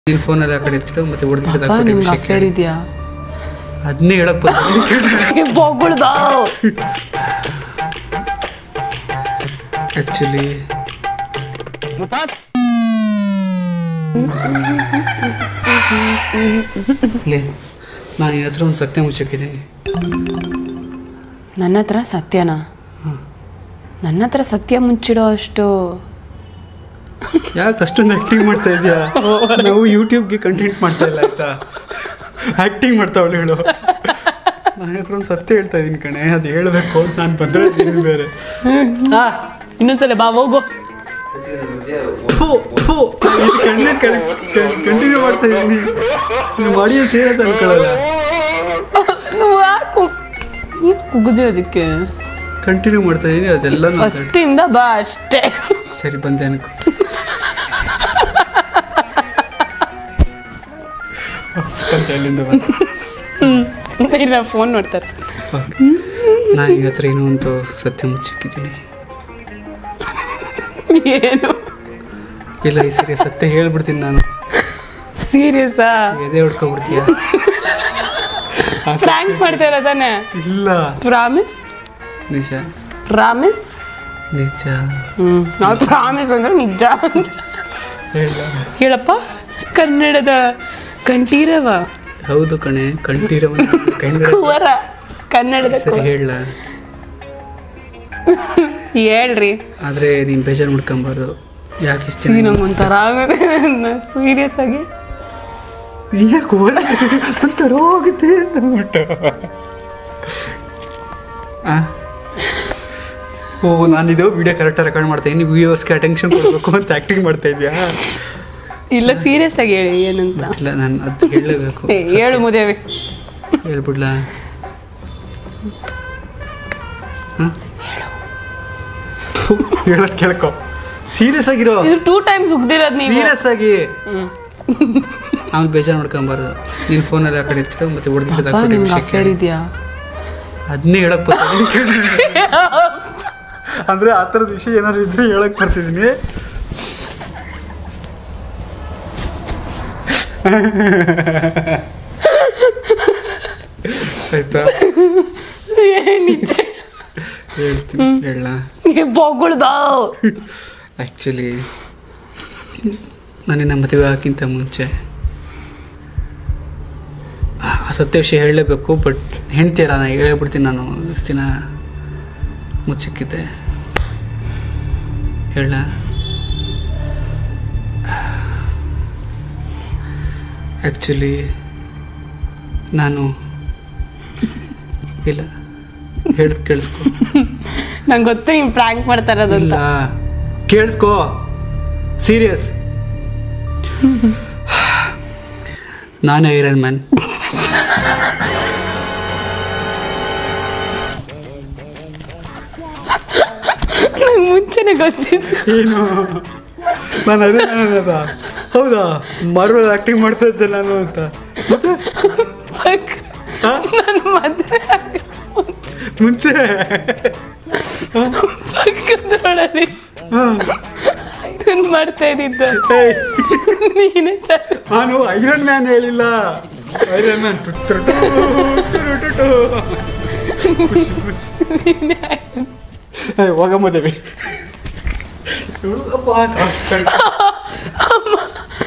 ನಿನ್ ಫೋನಲ್ಲಿ ಆ ಕಡೆ ಎತ್ತಿಡು ಮತ್ತೆ ಹೊಡೆದಿದ್ದು ಪಾಪ ನಿಮ್ಗೆ ಅಫೇರ್ ಇದೆಯಾ ಅದನ್ನೇ ಹೇಳಕ್ ಬಂದ ಬೊಗಳ್ದ ಆಕ್ಚುಲಿ ಲೇ ನಾನು ನಿನ್ನ ಹತ್ರ ಒಂದು ಸತ್ಯ ಮುಚ್ಚಕ್ಕಿದ್ದೀನಿ ನನ್ನ ಹತ್ರ ಸತ್ಯನಾ ನನ್ನ ಹತ್ರ ಸತ್ಯ ಮುಚ್ಚಿಡೋ ಅಷ್ಟು ಯಾಕೆ ಅಷ್ಟೊಂದು ಆಕ್ಟಿಂಗ್ ಮಾಡ್ತಾ ಇದೆಯಾ ನಾವು ಯೂಟ್ಯೂಬ್ಗೆ ಕಂಟೆಂಟ್ ಮಾಡ್ತಾ ಇಲ್ಲ ಆಯ್ತಾ ಆಕ್ಟಿಂಗ್ ಮಾಡ್ತಾವಳು ಹೇಳು ನನ್ನ ಹತ್ರ ಒಂದು ಸತ್ಯ ಹೇಳ್ತಾ ಇದ್ದೀನಿ ಕಣೆ ಅದು ಹೇಳಬೇಕು ಅಂತ ನಾನು ಬಂದರೆ ನೀನು ಬೇರೆ ಆ, ಇನ್ನೊಂದ್ಸಲ ಬಾ ಹೋಗು ಕಂಟಿನ್ಯೂ ಮಾಡ್ತಾ ಇದ್ದೀನಿ ನೀವು ಆಡಿಯನ್ಸ್ ಏನಂತ ಅನ್ಕೊಳ್ಳಲ್ಲ ಕುಗ್ದಿರೋದಕ್ಕೆ ಕಂಟಿನ್ಯೂ ಮಾಡ್ತಾ ಇದ್ದೀನಿ ಅದೆಲ್ಲ ನಾನು ಫಸ್ಟ್ ಇಂದ ಬಾ ಅಷ್ಟೇ ಸರಿ ಬಂದೆ ಅನ್ಕೊ ಬಂದೆ ಅಲ್ಲಿಂದ ಬಂದೆ ಇಲ್ಲ ಫೋನ್ ನೋಡ್ತಾರೆ ನಾನು ಈಗ ಹತ್ರ ಏನೋ ಒಂದು ಸತ್ಯ ಮುಚ್ಚಿಕ್ಕಿದ್ದೀನಿ ಏನು ಇಲ್ಲ ಈ ಸರಿ ಸತ್ಯ ಹೇಳ್ಬಿಡ್ತೀನಿ ನಾನು ಸೀರಿಯಸ್ಸಾ ಎದೆ ಹೊಡ್ಕೊಬಿಡ್ತೀಯ ಫ್ರಾಂಕ್ ಮಾಡ್ತಾ ಇರೋ ತಾನೆ ಇಲ್ಲ ಪ್ರಾಮಿಸ್ ನಿಜ ಪ್ರಾಮಿಸ್ ನಿಜ ಹ್ಮ್ ನಾವು ಪ್ರಾಮಿಸ್ ಅಂದ್ರೆ ನಿಜ ಅಂತ ಹೇಳ ಹೇಳಪ್ಪ ಕನ್ನಡದ ಕಂಠೀರವ ಹೌದು ಕಣೆ ಕಂಠೀರವನ ಕನ್ನಡ ಕುವರ ಕನ್ನಡದ ಸರಿ ಕುವರ. ಹೇಳ ಹೇಳ್ರಿ ಆದ್ರೆ ನೀನ್ ಬೇಜಾರು ಮಾಡ್ಕೊಂಬಾರ್ದು ಯಾಕೆ ಇಷ್ಟ ಸಿ ನಂಗೆ ಒಂಥರ ಆಗುತ್ತೆ ಸೀರಿಯಸ್ ಆಗಿ ಯಾಕೆ ಒಂಥರ ಹೋಗುತ್ತೆ ಅಂತ ಅಂದ್ಬಿಟ್ಟು ಆ? ಓ ನಾನಿದು ವಿಡಿಯೋ ಕರೆಕ್ಟಾಗಿ ರೆಕಾರ್ಡ್ ಮಾಡ್ತಾ ಇದ್ದೀನಿ ವ್ಯೂವರ್ಸ್ಗೆ ಅಟೆನ್ಷನ್ ಕೊಡಬೇಕು ಅಂತ ಆ್ಯಕ್ಟಿಂಗ್ ಮಾಡ್ತಾ ಇದೆಯಾ ಇಲ್ಲ ಸೀರಿಯಸ್ ಆಗಿ ಹೇಳಿ ಏನಂತ ಇಲ್ಲ ನಾನು ಅದು ಹೇಳಲೇಬೇಕು ಏ, ಹೇಳು ಮುದೇವಿ ಹೇಳ್ಬಿಡ್ಲಾ ಹೇಳೋದು ಕೇಳ್ಕೊ ಸೀರಿಯಸ್ ಆಗಿರೋ ಇದು ಟೂ ಟೈಮ್ಸ್ ಉಗ್ದಿರೋದು ನೀವು ಸೀರಿಯಸ್ ಆಗಿ ಹ್ಮ್. ಅವ್ನು ಬೇಜಾರು ಮಾಡ್ಕೊಂಬಾರ್ದು ನಿನ್ನ ಫೋನಲ್ಲಿ ಆ ಕಡೆ ಎತ್ತಿಡು ಮತ್ತೆ ಪಾಪ ನಿಮ್ಗೆ ಅಫೇರ್ ಹೊಡೆದಿದ್ದು ಇದೆಯಾ ಅದನ್ನೇ ಹೇಳಕ್ ಬರ್ತೀನಿ ಅಂದ್ರೆ ಆ ಥರದ ವಿಷಯ ಏನಾದ್ರು ಇದ್ರೆ ಹೇಳಕ್ ಬರ್ತಿದ್ದೀನಿ ಆಯ್ತಾ ನಿಜ ಹೇಳ್ತೀನಿ ಹೇಳ ಬೊಗಳ್ದ ಆ್ಯಕ್ಚುಲಿ ನನ್ನ ಮದುವೆ ಆಗೋಕ್ಕಿಂತ ಮುಂಚೆ ಆ ಆ ಸತ್ಯ ವಿಷಯ ಹೇಳಲೇಬೇಕು ಬಟ್ ಹೆಂಡ್ತಿಯಲ್ಲ ನಾನು ಹೇಳ್ಬಿಡ್ತೀನಿ ನಾನು ಇಷ್ಟು ದಿನ ಮುಚ್ಚಿಕ್ಕಿದ್ದೆ ಹೇಳ ಆ್ಯಕ್ಚುಲಿ ನಾನು ಇಲ್ಲ ಹೇಳಿ ಕೇಳಿಸ್ಕೊ ನಂಗೆ ಗೊತ್ತು ನೀವು ಪ್ರ್ಯಾಂಕ್ ಮಾಡ್ತಾ ಇರೋದಂತ ಇಲ್ಲ ಕೇಳಿಸ್ಕೋ ಸೀರಿಯಸ್ ನಾನೇ ಐರನ್ ಮ್ಯಾನ್ ನಂಗೆ ಮುಂಚೆನೆ ಗೊತ್ತಿತ್ತು ಏನು ನಾನು ಅದೇ ಅನ್ನೋದ ಹೌದಾ ಮಾರ್ವಲ್ ಆಕ್ಟಿಂಗ್ ಮಾಡ್ತಾ ಇದ್ದೆ ನಾನು ಅಂತ ಮತ್ತೆ ಪಕ್ಕ ಹಾ? ನನ್ನ ಮದುವೆ ಮುಂಚೆ ಪಕ್ಕದೊಳಗೆ ಹಾ. ಐರನ್ ಮಾಡ್ತಾ ಇದ್ದಿದ್ದು ಏಯ್, ನೀನೇ ತ- ನಾನು ಐರನ್ ಮ್ಯಾನ್ ಹೇಳಿಲ್ಲ ಐರನ್ ಮ್ಯಾನ್ ನೀನೇ iron. ಹೋಗಮ್ಮದೇವಿ